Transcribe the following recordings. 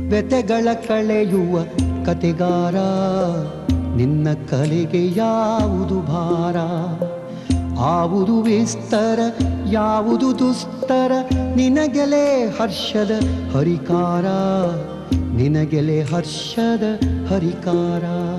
ವ್ಯತೆಗಳ ಕಳೆಯುವ ಕತೆಗಾರ ನಿನ್ನ ಕಲೆಗೆ ಯಾವುದು ಭಾರ ಆವುದು ವಿಸ್ತರ ಯಾವುದು ದುಸ್ತರ ನಿನಗೆಲೆ ಹರ್ಷದ ಹರಿಕಾರ ನಿನಗೆಲೆ ಹರ್ಷದ ಹರಿಕಾರ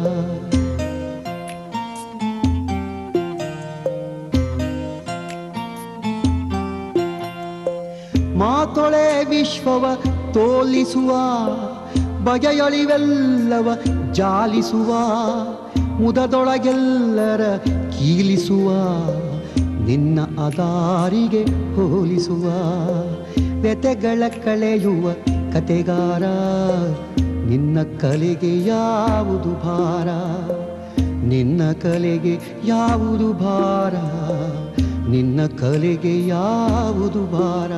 ಮಾತೊಳೆ ವಿಶ್ವವ ತೋಲಿಸುವ ಬಗೆಯೊಳಿವೆಲ್ಲವ ಜಾಲಿಸುವ ಮುದದೊಳಗೆಲ್ಲರ ಕೀಲಿಸುವ ನಿನ್ನ ಅದಾರಿಗೆ ಹೋಲಿಸುವ ವ್ಯತೆಗಳ ಕಳೆಯುವ ಕತೆಗಾರ ನಿನ್ನ ಕಲೆಗೆ ಯಾವುದು ಭಾರ ನಿನ್ನ ಕಲೆಗೆ ಯಾವುದು ಭಾರ ನಿನ್ನ ಕಲೆಗೆ ಯಾವುದು ಭಾರ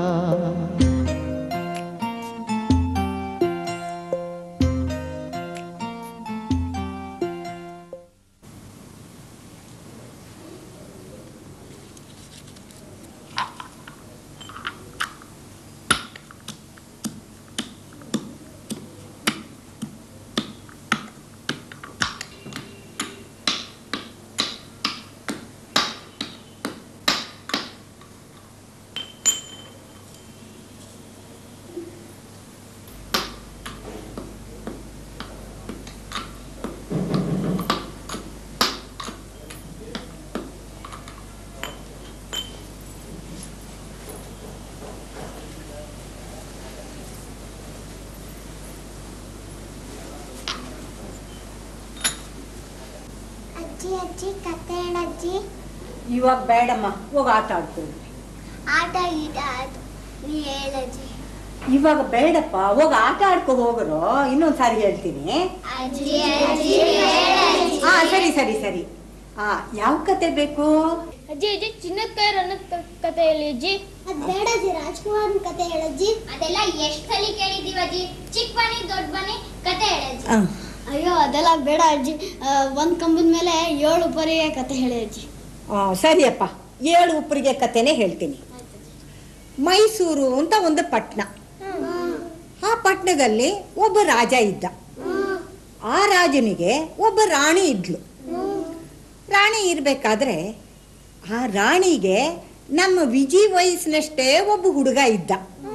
ಅಜ್ಜಿ ಅಜ್ಜಿ ಕತೆ ಹೇಳಜ್ಜಿ ಇವಾಗ ಬೇಡಮ್ಮ ಹೋಗಿ ಆಟ ಆಡ್ಕೊಳ್ಳಿ ಆಟ ಈಟ ಆಯ್ತು ನೀ ಹೇಳಜ್ಜಿ ಇವಾಗ ಬೇಡಪ್ಪ ಹೋಗಿ ಆಟ ಆಡ್ಕೊ ಹೋಗರು ಇನ್ನೊಂದ್ ಸಾರಿ ಹೇಳ್ತೀನಿ ಅಜ್ಜಿ ಅಜ್ಜಿ ಹೇಳಜ್ಜಿ ಹಾ ಸರಿ ಸರಿ ಸರಿ ಆ ಯಾವ ಕತೆ ಬೇಕು ಅಜ್ಜಿ ಅಜ್ಜಿ ಚಿನ್ನದ ಕೈ ರಣದ ಕತೆ ಹೇಳಿ ಅಜ್ಜಿ ಅದ್ ಬೇಡ ಅಜ್ಜಿ ರಾಜ್ಕುಮಾರ್ ಕತೆ ಹೇಳಜ್ಜಿ ಅದೆಲ್ಲ ಎಷ್ಟ್ ಸಲಿ ಕೇಳಿದೀವಿ ಅಜ್ಜಿ ಚಿಕ್ಕ ಬನ್ನಿ ದೊಡ್ಡ ಬನ್ನಿ ಕತೆ ಹೇಳಜ್ಜಿ ಆ, ಅಯ್ಯೋ ಅದೆಲ್ಲ ಬೇಡ ಅಜ್ಜಿ ಆ, ಒಂದ್ ಕಂಬದ ಮೇಲೆ ಏಳು ಪರಿಗೆ ಕತೆ ಹೇಳಿ ಅಜ್ಜಿ ಆ, ಸರಿಯಪ್ಪ ಏಳು ಉಪ್ಪರಿಗೆ ಕತೆನೇ ಹೇಳ್ತೀನಿ ಮೈಸೂರು ಅಂತ ಒಂದು ಪಟ್ಟಣ ಆ ಪಟ್ಟಣದಲ್ಲಿ ಒಬ್ಬ ರಾಜ ಇದ್ದ ಆ ರಾಜನಿಗೆ ಒಬ್ಬ ರಾಣಿ ಇದ್ಲು ರಾಣಿ ಇರಬೇಕಾದ್ರೆ ಆ ರಾಣಿಗೆ ನಮ್ಮ ವಿಜಿ ವಯಸ್ಸಿನಷ್ಟೇ ಒಬ್ಬ ಹುಡುಗ ಇದ್ದ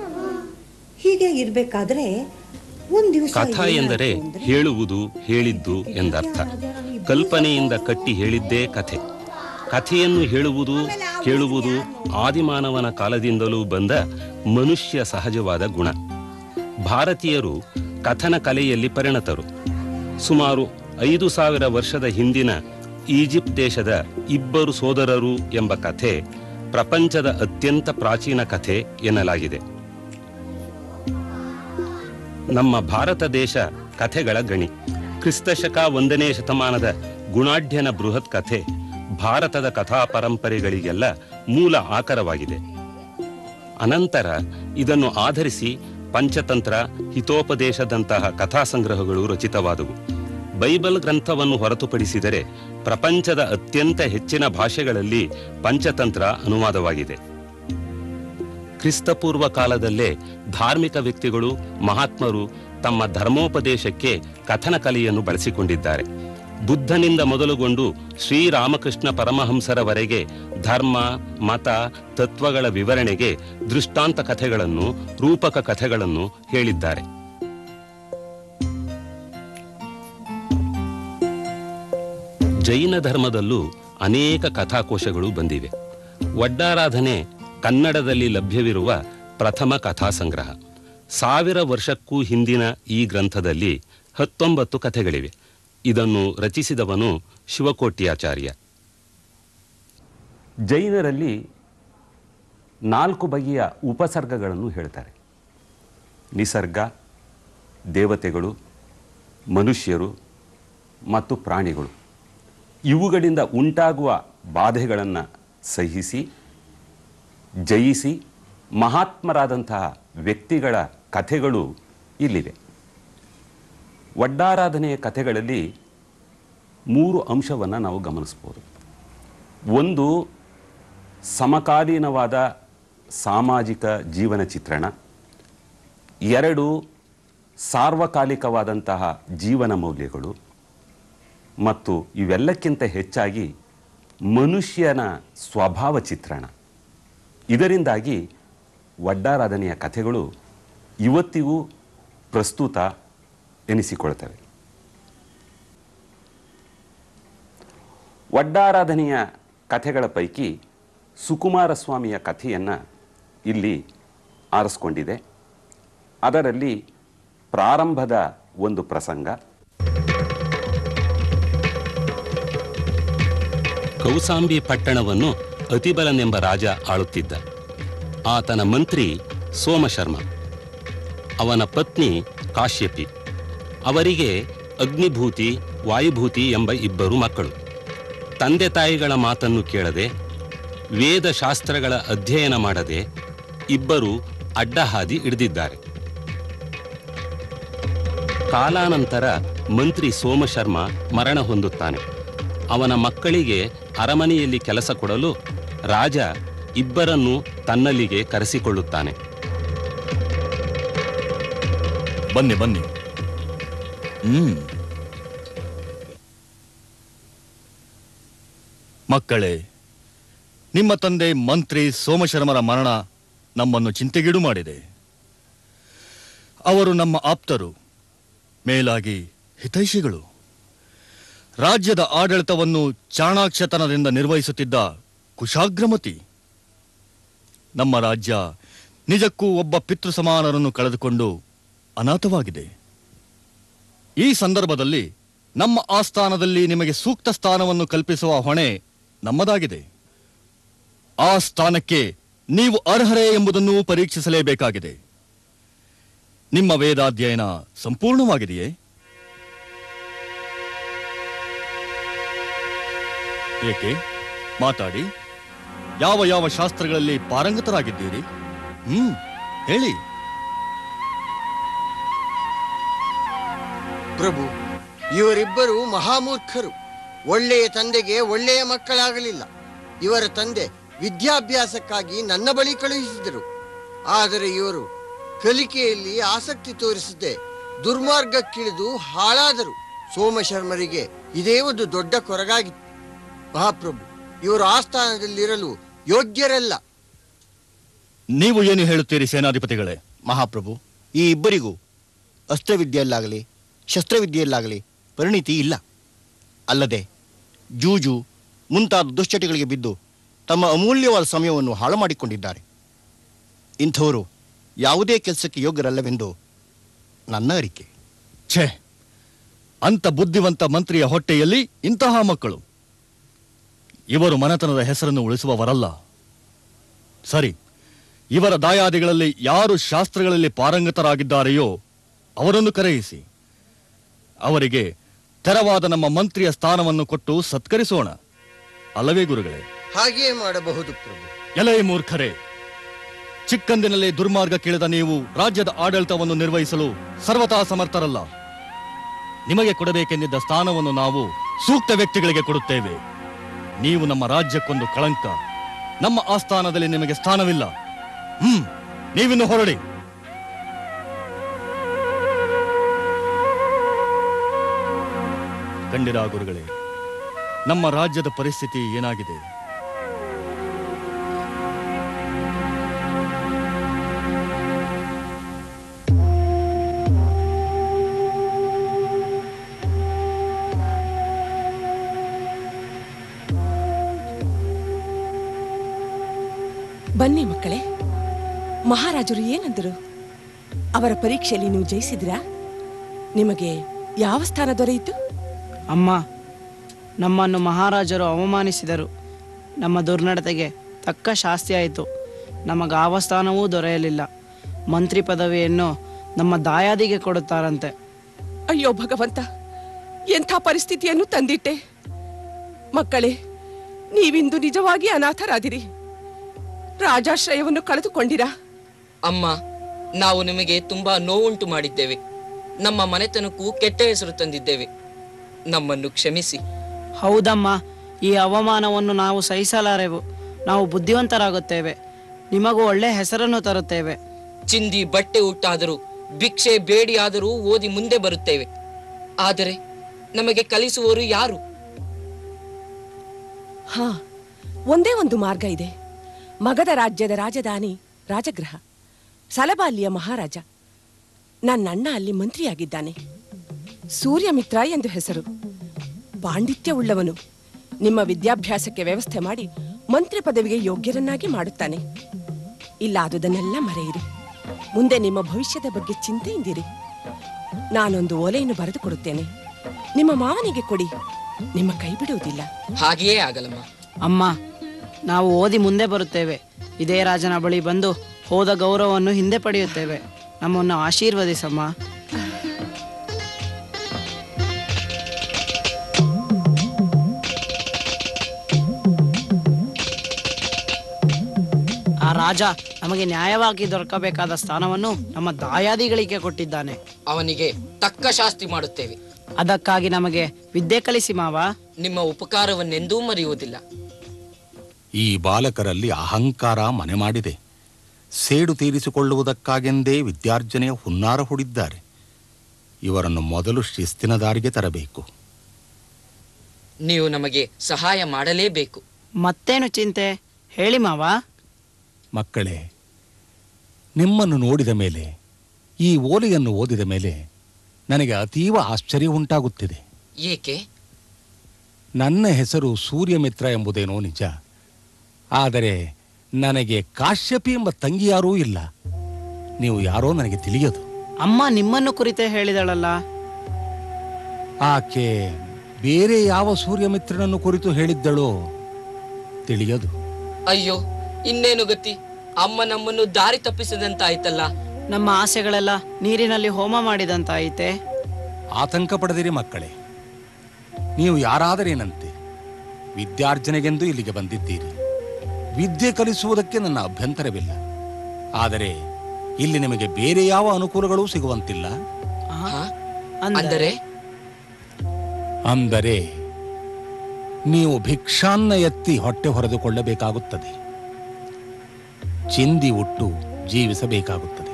ಹೀಗೆ ಇರ್ಬೇಕಾದ್ರೆ ಒಂದ್ ದಿವಸ ಕಥಾ ಎಂದರೆ ಹೇಳುವುದು ಹೇಳಿದ್ದು ಎಂದರ್ಥ ಕಲ್ಪನೆಯಿಂದ ಕಟ್ಟಿ ಹೇಳಿದ್ದೇ ಕಥೆ ಕಥೆಯನ್ನು ಹೇಳುವುದು ಕೇಳುವುದು ಆದಿಮಾನವನ ಕಾಲದಿಂದಲೂ ಬಂದ ಮನುಷ್ಯ ಸಹಜವಾದ ಗುಣ ಭಾರತೀಯರು ಕಥನ ಕಲೆಯಲ್ಲಿ ಪರಿಣತರು ಸುಮಾರು ಐದು ಸಾವಿರ ವರ್ಷದ ಹಿಂದಿನ ಈಜಿಪ್ಟ್ ದೇಶದ ಇಬ್ಬರು ಸೋದರರು ಎಂಬ ಕಥೆ ಪ್ರಪಂಚದ ಅತ್ಯಂತ ಪ್ರಾಚೀನ ಕಥೆ ಎನ್ನಲಾಗಿದೆ ನಮ್ಮ ಭಾರತ ದೇಶ ಕಥೆಗಳ ಗಣಿ ಕ್ರಿಸ್ತಶಕ ಒಂದನೇ ಶತಮಾನದ ಗುಣಾಢ್ಯನ ಬೃಹತ್ ಕಥೆ ಭಾರತದ ಕಥಾ ಪರಂಪರೆಗಳಿಗೆಲ್ಲ ಮೂಲ ಆಕರವಾಗಿದೆ ಅನಂತರ ಇದನ್ನು ಆಧರಿಸಿ ಪಂಚತಂತ್ರ ಹಿತೋಪದೇಶದಂತಹ ಕಥಾ ಸಂಗ್ರಹಗಳು ರಚಿತವಾದವು ಬೈಬಲ್ ಗ್ರಂಥವನ್ನು ಹೊರತುಪಡಿಸಿದರೆ ಪ್ರಪಂಚದ ಅತ್ಯಂತ ಹೆಚ್ಚಿನ ಭಾಷೆಗಳಲ್ಲಿ ಪಂಚತಂತ್ರ ಅನುವಾದವಾಗಿದೆ ಕ್ರಿಸ್ತಪೂರ್ವ ಕಾಲದಲ್ಲೇ ಧಾರ್ಮಿಕ ವ್ಯಕ್ತಿಗಳು ಮಹಾತ್ಮರು ತಮ್ಮ ಧರ್ಮೋಪದೇಶಕ್ಕೆ ಕಥನ ಕಲೆಯನ್ನು ಬಳಸಿಕೊಂಡಿದ್ದಾರೆ ಬುದ್ಧನಿಂದ ಮೊದಲುಗೊಂಡು ಶ್ರೀರಾಮಕೃಷ್ಣ ಪರಮಹಂಸರವರೆಗೆ ಧರ್ಮ ಮತ ತತ್ವಗಳ ವಿವರಣೆಗೆ ದೃಷ್ಟಾಂತ ಕಥೆಗಳನ್ನು ರೂಪಕ ಕಥೆಗಳನ್ನು ಹೇಳಿದ್ದಾರೆ ಜೈನ ಧರ್ಮದಲ್ಲೂ ಅನೇಕ ಕಥಾಕೋಶಗಳು ಬಂದಿವೆ ಒಡ್ಡಾರಾಧನೆ ಕನ್ನಡದಲ್ಲಿ ಲಭ್ಯವಿರುವ ಪ್ರಥಮ ಕಥಾ ಸಂಗ್ರಹ ಸಾವಿರ ವರ್ಷಕ್ಕೂ ಹಿಂದಿನ ಈ ಗ್ರಂಥದಲ್ಲಿ ಹತ್ತೊಂಬತ್ತು ಕಥೆಗಳಿವೆ ಇದನ್ನು ರಚಿಸಿದವನು ಶಿವಕೋಟ್ಯಾಚಾರ್ಯ ಜೈನರಲ್ಲಿ ನಾಲ್ಕು ಬಗೆಯ ಉಪಸರ್ಗಗಳನ್ನು ಹೇಳ್ತಾರೆ ನಿಸರ್ಗ ದೇವತೆಗಳು ಮನುಷ್ಯರು ಮತ್ತು ಪ್ರಾಣಿಗಳು ಇವುಗಳಿಂದ ಉಂಟಾಗುವ ಬಾಧೆಗಳನ್ನು ಸಹಿಸಿ ಜಯಿಸಿ ಮಹಾತ್ಮರಾದಂತಹ ವ್ಯಕ್ತಿಗಳ ಕಥೆಗಳು ಇಲ್ಲಿವೆ ಒಡ್ಡಾರಾಧನೆಯ ಕಥೆಗಳಲ್ಲಿ ಮೂರು ಅಂಶವನ್ನು ನಾವು ಗಮನಿಸ್ಬೋದು ಒಂದು ಸಮಕಾಲೀನವಾದ ಸಾಮಾಜಿಕ ಜೀವನ ಚಿತ್ರಣ ಎರಡು ಸಾರ್ವಕಾಲಿಕವಾದಂತಹ ಜೀವನ ಮೌಲ್ಯಗಳು ಮತ್ತು ಇವೆಲ್ಲಕ್ಕಿಂತ ಹೆಚ್ಚಾಗಿ ಮನುಷ್ಯನ ಸ್ವಭಾವ ಚಿತ್ರಣ ಇದರಿಂದಾಗಿ ವಡ್ಡಾರಾಧನೆಯ ಕಥೆಗಳು ಇವತ್ತಿಗೂ ಪ್ರಸ್ತುತ ಎನಿಸಿಕೊಳ್ತವೆ ವಡ್ಡಾರಾಧನೆಯ ಕಥೆಗಳ ಪೈಕಿ ಸುಕುಮಾರ ಸ್ವಾಮಿಯ ಕಥೆಯನ್ನು ಇಲ್ಲಿ ಆರಿಸ್ಕೊಂಡಿದೆ ಅದರಲ್ಲಿ ಪ್ರಾರಂಭದ ಒಂದು ಪ್ರಸಂಗ ಕೌಸಾಂಬಿ ಪಟ್ಟಣವನ್ನು ಅತಿಬಲನೆಂಬ ರಾಜ ಆಳುತ್ತಿದ್ದ ಆತನ ಮಂತ್ರಿ ಸೋಮಶರ್ಮ ಅವನ ಪತ್ನಿ ಕಾಶ್ಯಪಿ ಅವರಿಗೆ ಅಗ್ನಿಭೂತಿ ವಾಯುಭೂತಿ ಎಂಬ ಇಬ್ಬರು ಮಕ್ಕಳು ತಂದೆ ತಾಯಿಗಳ ಮಾತನ್ನು ಕೇಳದೆ ವೇದ ಶಾಸ್ತ್ರಗಳ ಅಧ್ಯಯನ ಮಾಡದೆ ಇಬ್ಬರು ಅಡ್ಡಹಾದಿ ಹಿಡಿದಿದ್ದಾರೆ ಕಾಲಾನಂತರ ಮಂತ್ರಿ ಸೋಮಶರ್ಮ ಮರಣ ಹೊಂದುತ್ತಾನೆ ಅವನ ಮಕ್ಕಳಿಗೆ ಅರಮನೆಯಲ್ಲಿ ಕೆಲಸ ಕೊಡಲು ರಾಜ ಇಬ್ಬರನ್ನು ತನ್ನಲ್ಲಿಗೆ ಕರೆಸಿಕೊಳ್ಳುತ್ತಾನೆ ಬನ್ನಿ ಬನ್ನಿ ಹ್ಮ್ ಮಕ್ಕಳೇ ನಿಮ್ಮ ತಂದೆ ಮಂತ್ರಿ ಸೋಮಶರ್ಮರ ಮರಣ ನಮ್ಮನ್ನು ಚಿಂತೆಗೀಡು ಮಾಡಿದೆ ಅವರು ನಮ್ಮ ಆಪ್ತರು ಮೇಲಾಗಿ ಹಿತೈಷಿಗಳು ರಾಜ್ಯದ ಆಡಳಿತವನ್ನು ಚಾಣಾಕ್ಷತನದಿಂದ ನಿರ್ವಹಿಸುತ್ತಿದ್ದ ಕುಶಾಗ್ರಮತಿ ನಮ್ಮ ರಾಜ್ಯ ನಿಜಕ್ಕೂ ಒಬ್ಬ ಪಿತೃ ಸಮಾನರನ್ನು ಕಳೆದುಕೊಂಡು ಅನಾಥವಾಗಿದೆ ಈ ಸಂದರ್ಭದಲ್ಲಿ ನಮ್ಮ ಆಸ್ಥಾನದಲ್ಲಿ ನಿಮಗೆ ಸೂಕ್ತ ಸ್ಥಾನವನ್ನು ಕಲ್ಪಿಸುವ ಹೊಣೆ ನಮ್ಮದಾಗಿದೆ ಆ ಸ್ಥಾನಕ್ಕೆ ನೀವು ಅರ್ಹರೇ ಎಂಬುದನ್ನು ಪರೀಕ್ಷಿಸಲೇಬೇಕಾಗಿದೆ ನಿಮ್ಮ ವೇದಾಧ್ಯಯನ ಸಂಪೂರ್ಣವಾಗಿದೆಯೇ ಏಕೆ ಮಾತಾಡಿ ಯಾವ ಯಾವ ಶಾಸ್ತ್ರಗಳಲ್ಲಿ ಪಾರಂಗತರಾಗಿದ್ದೀರಿ ಹ್ಮ್ ಹೇಳಿ ಪ್ರಭು ಇವರಿಬ್ಬರು ಮಹಾಮೂರ್ಖರು ಒಳ್ಳೆಯ ತಂದೆಗೆ ಒಳ್ಳೆಯ ಮಕ್ಕಳಾಗಲಿಲ್ಲ ಇವರ ತಂದೆ ವಿದ್ಯಾಭ್ಯಾಸಕ್ಕಾಗಿ ನನ್ನ ಬಳಿ ಕಳುಹಿಸಿದರು ಆದರೆ ಇವರು ಕಲಿಕೆಯಲ್ಲಿ ಆಸಕ್ತಿ ತೋರಿಸದೆ ದುರ್ಮಾರ್ಗಕ್ಕಿಳಿದು ಹಾಳಾದರು ಸೋಮಶರ್ಮರಿಗೆ ಇದೇ ಒಂದು ದೊಡ್ಡ ಕೊರಗಾಗಿತ್ತು ಮಹಾಪ್ರಭು ಇವರು ಆಸ್ಥಾನದಲ್ಲಿರಲು ಯೋಗ್ಯರಲ್ಲ ನೀವು ಏನು ಹೇಳುತ್ತೀರಿ ಸೇನಾಧಿಪತಿಗಳೇ ಮಹಾಪ್ರಭು ಈ ಇಬ್ಬರಿಗೂ ಅಸ್ತ್ರವಿದ್ಯೆಯಲ್ಲಾಗಲಿ ಶಸ್ತ್ರವಿದ್ಯೆಯಲ್ಲಾಗಲಿ ಪರಿಣಿತಿ ಇಲ್ಲ ಅಲ್ಲದೆ ಜೂಜು ಮುಂತಾದ ದುಶ್ಚಟಗಳಿಗೆ ಬಿದ್ದು ತಮ್ಮ ಅಮೂಲ್ಯವಾದ ಸಮಯವನ್ನು ಹಾಳು ಮಾಡಿಕೊಂಡಿದ್ದಾರೆ ಇಂಥವರು ಯಾವುದೇ ಕೆಲಸಕ್ಕೆ ಯೋಗ್ಯರಲ್ಲವೆಂದು ನನ್ನ ಅರಿಕೆ ಛೇ ಅಂತ ಬುದ್ಧಿವಂತ ಮಂತ್ರಿಯ ಹೊಟ್ಟೆಯಲ್ಲಿ ಇಂತಹ ಮಕ್ಕಳು ಇವರು ಮನೆತನದ ಹೆಸರನ್ನು ಉಳಿಸುವವರಲ್ಲ ಸರಿ ಇವರ ದಾಯಾದಿಗಳಲ್ಲಿ ಯಾರು ಶಾಸ್ತ್ರಗಳಲ್ಲಿ ಪಾರಂಗತರಾಗಿದ್ದಾರೆಯೋ ಅವರನ್ನು ಕರೆಯಿಸಿ ಅವರಿಗೆ ತೆರವಾದ ನಮ್ಮ ಮಂತ್ರಿಯ ಸ್ಥಾನವನ್ನು ಕೊಟ್ಟು ಸತ್ಕರಿಸೋಣ ಅಲ್ಲವೇ ಗುರುಗಳೇ ಹಾಗೆಯೇ ಮಾಡಬಹುದು ಪ್ರಭು ಎಲೈ ಮೂರ್ಖರೇ ಚಿಕ್ಕಂದಿನಲ್ಲಿ ದುರ್ಮಾರ್ಗ ಕೇಳಿದ ನೀವು ರಾಜ್ಯದ ಆಡಳಿತವನ್ನು ನಿರ್ವಹಿಸಲು ಸರ್ವತಾ ಸಮರ್ಥರಲ್ಲ ನಿಮಗೆ ಕೊಡಬೇಕೆಂದಿದ್ದ ಸ್ಥಾನವನ್ನು ನಾವು ಸೂಕ್ತ ವ್ಯಕ್ತಿಗಳಿಗೆ ಕೊಡುತ್ತೇವೆ ನೀವು ನಮ್ಮ ರಾಜ್ಯಕ್ಕೊಂದು ಕಳಂಕ ನಮ್ಮ ಆಸ್ಥಾನದಲ್ಲಿ ನಿಮಗೆ ಸ್ಥಾನವಿಲ್ಲ ಹ್ಮ್ ನೀವಿನ್ನು ಹೊರಡಿ ಕಂಡಿರಾ ಗುರುಗಳೇ ನಮ್ಮ ರಾಜ್ಯದ ಪರಿಸ್ಥಿತಿ ಏನಾಗಿದೆ ಬನ್ನಿ ಮಕ್ಕಳೇ ಮಹಾರಾಜರು ಏನಂದರು ಅವರ ಪರೀಕ್ಷೆಯಲ್ಲಿ ನೀವು ಜಯಿಸಿದ್ರಾ ನಿಮಗೆ ಯಾವ ಸ್ಥಾನ ದೊರೆಯಿತು ಅಮ್ಮ ನಮ್ಮನ್ನು ಮಹಾರಾಜರು ಅವಮಾನಿಸಿದರು ನಮ್ಮ ದುರ್ನಡತೆಗೆ ತಕ್ಕ ಶಾಸ್ತಿ ಆಯಿತು ನಮಗೆ ಯಾವ ಸ್ಥಾನವೂ ದೊರೆಯಲಿಲ್ಲ ಮಂತ್ರಿ ಪದವಿಯನ್ನು ನಮ್ಮ ದಾಯಾದಿಗೆ ಕೊಡುತ್ತಾರಂತೆ ಅಯ್ಯೋ ಭಗವಂತ ಎಂಥ ಪರಿಸ್ಥಿತಿಯನ್ನು ತಂದಿಟ್ಟೆ ಮಕ್ಕಳೇ ನೀವಿಂದು ನಿಜವಾಗಿ ಅನಾಥರಾದಿರಿ ರಾಜಾಶ್ರಯವನ್ನು ಕಳೆದುಕೊಂಡಿರಾ ಅಮ್ಮ ನಾವು ನಿಮಗೆ ತುಂಬಾ ನೋವುಂಟು ಮಾಡಿದ್ದೇವೆ ನಮ್ಮ ಮನೆತನಕ್ಕೂ ಕೆಟ್ಟ ಹೆಸರು ತಂದಿದ್ದೇವೆ ನಮ್ಮನ್ನು ಕ್ಷಮಿಸಿ ಹೌದಮ್ಮ ಈ ಅವಮಾನವನ್ನು ನಾವು ಸಹಿಸಲಾರೆವು ನಾವು ಬುದ್ಧಿವಂತರಾಗುತ್ತೇವೆ ನಿಮಗೂ ಒಳ್ಳೆ ಹೆಸರನ್ನು ತರುತ್ತೇವೆ ಚಿಂದಿ ಬಟ್ಟೆ ಉಟ್ಟಾದರೂ ಭಿಕ್ಷೆ ಬೇಡಿಯಾದರೂ ಓದಿ ಮುಂದೆ ಬರುತ್ತೇವೆ ಆದರೆ ನಮಗೆ ಕಲಿಸುವವರು ಯಾರು ಹಾ ಒಂದೇ ಒಂದು ಮಾರ್ಗ ಇದೆ ಮಗಧ ರಾಜ್ಯದ ರಾಜಧಾನಿ ರಾಜಗೃಹ ಸಲಬ ಅಲ್ಲಿಯ ಮಹಾರಾಜ ನನ್ನಣ್ಣ ಅಲ್ಲಿ ಮಂತ್ರಿಯಾಗಿದ್ದಾನೆ ಸೂರ್ಯಮಿತ್ರ ಎಂದು ಹೆಸರು ಪಾಂಡಿತ್ಯವುಳ್ಳವನು ನಿಮ್ಮ ವಿದ್ಯಾಭ್ಯಾಸಕ್ಕೆ ವ್ಯವಸ್ಥೆ ಮಾಡಿ ಮಂತ್ರಿ ಪದವಿಗೆ ಯೋಗ್ಯರನ್ನಾಗಿ ಮಾಡುತ್ತಾನೆ ಇಲ್ಲ ಆದುದನ್ನೆಲ್ಲ ಮರೆಯಿರಿ ಮುಂದೆ ನಿಮ್ಮ ಭವಿಷ್ಯದ ಬಗ್ಗೆ ಚಿಂತೆಯಿಂದಿರಿ ನಾನೊಂದು ಓಲೆಯನ್ನು ಬರೆದು ಕೊಡುತ್ತೇನೆ ನಿಮ್ಮ ಮಾವನಿಗೆ ಕೊಡಿ ನಿಮ್ಮ ಕೈ ಬಿಡುವುದಿಲ್ಲ ಹಾಗೆಯೇ ಆಗಲಮ್ಮ ಅಮ್ಮ ನಾವು ಓದಿ ಮುಂದೆ ಬರುತ್ತೇವೆ ಇದೇ ರಾಜನ ಬಳಿ ಬಂದು ಹೋದ ಗೌರವವನ್ನು ಹಿಂದೆ ಪಡೆಯುತ್ತೇವೆ ನಮ್ಮನ್ನು ಆಶೀರ್ವದಿಸಮ್ಮ ಆ ರಾಜ ನಮಗೆ ನ್ಯಾಯವಾಗಿ ದೊರಕಬೇಕಾದ ಸ್ಥಾನವನ್ನು ನಮ್ಮ ದಾಯಾದಿಗಳಿಗೆ ಕೊಟ್ಟಿದ್ದಾನೆ ಅವನಿಗೆ ತಕ್ಕ ಶಾಸ್ತಿ ಮಾಡುತ್ತೇವೆ ಅದಕ್ಕಾಗಿ ನಮಗೆ ವಿದ್ಯೆ ಕಲಿಸಿ ಮಾವ ನಿಮ್ಮ ಉಪಕಾರವನ್ನೆಂದೂ ಮರೆಯುವುದಿಲ್ಲ ಈ ಬಾಲಕರಲ್ಲಿ ಅಹಂಕಾರ ಮನೆ ಮಾಡಿದೆ ಸೇಡು ತೀರಿಸಿಕೊಳ್ಳುವುದಕ್ಕಾಗೆಂದೇ ವಿದ್ಯಾರ್ಜನೆಯ ಹುನ್ನಾರ ಹೂಡಿದ್ದಾರೆ ಇವರನ್ನು ಮೊದಲು ಶಿಸ್ತಿನ ದಾರಿಗೆ ತರಬೇಕು ನೀವು ನಮಗೆ ಸಹಾಯ ಮಾಡಲೇಬೇಕು ಮತ್ತೇನು ಚಿಂತೆ ಹೇಳಿ ಮಾವ ಮಕ್ಕಳೇ ನಿಮ್ಮನ್ನು ನೋಡಿದ ಮೇಲೆ ಈ ಓಲೆಯನ್ನು ಓದಿದ ಮೇಲೆ ನನಗೆ ಅತೀವ ಆಶ್ಚರ್ಯ ಉಂಟಾಗುತ್ತಿದೆ ಏಕೆ ನನ್ನ ಹೆಸರು ಸೂರ್ಯಮಿತ್ರ ಎಂಬುದೇನೋ ನಿಜ ಆದರೆ ನನಗೆ ಕಾಶ್ಯಪಿ ಎಂಬ ತಂಗಿ ಯಾರೂ ಇಲ್ಲ ನೀವು ಯಾರೋ ನನಗೆ ತಿಳಿಯದು ಅಮ್ಮ ನಿಮ್ಮನ್ನು ಕುರಿತೇ ಹೇಳಿದಳಲ್ಲ ಆಕೆ ಬೇರೆ ಯಾವ ಸೂರ್ಯಮಿತ್ರನನ್ನು ಕುರಿತು ಹೇಳಿದ್ದಳೋ ತಿಳಿಯದು ಅಯ್ಯೋ ಇನ್ನೇನು ಗತಿ ಅಮ್ಮ ನಮ್ಮನ್ನು ದಾರಿ ತಪ್ಪಿಸಿದಂತಾಯ್ತಲ್ಲ ನಮ್ಮ ಆಸೆಗಳೆಲ್ಲ ನೀರಿನಲ್ಲಿ ಹೋಮ ಮಾಡಿದಂತಾಯಿತೆ ಆತಂಕ ಪಡೆದಿರಿ ಮಕ್ಕಳೇ ನೀವು ಯಾರಾದರೇನಂತೆ ವಿದ್ಯಾರ್ಜನೆಗೆಂದು ಇಲ್ಲಿಗೆ ಬಂದಿದ್ದೀರಿ ವಿದ್ಯೆ ಕಲಿಸುವುದಕ್ಕೆ ನನ್ನ ಅಭ್ಯಂತರವಿಲ್ಲ ಆದರೆ ಇಲ್ಲಿ ನಿಮಗೆ ಬೇರೆ ಯಾವ ಅನುಕೂಲಗಳೂ ಸಿಗುವಂತಿಲ್ಲ ಅಂದರೆ ಅಂದರೆ ನೀವು ಭಿಕ್ಷಾನ್ನ ಎತ್ತಿ ಹೊಟ್ಟೆ ಹೊರೆದುಕೊಳ್ಳಬೇಕಾಗುತ್ತದೆ ಚಿಂದಿ ಉಟ್ಟು ಜೀವಿಸಬೇಕಾಗುತ್ತದೆ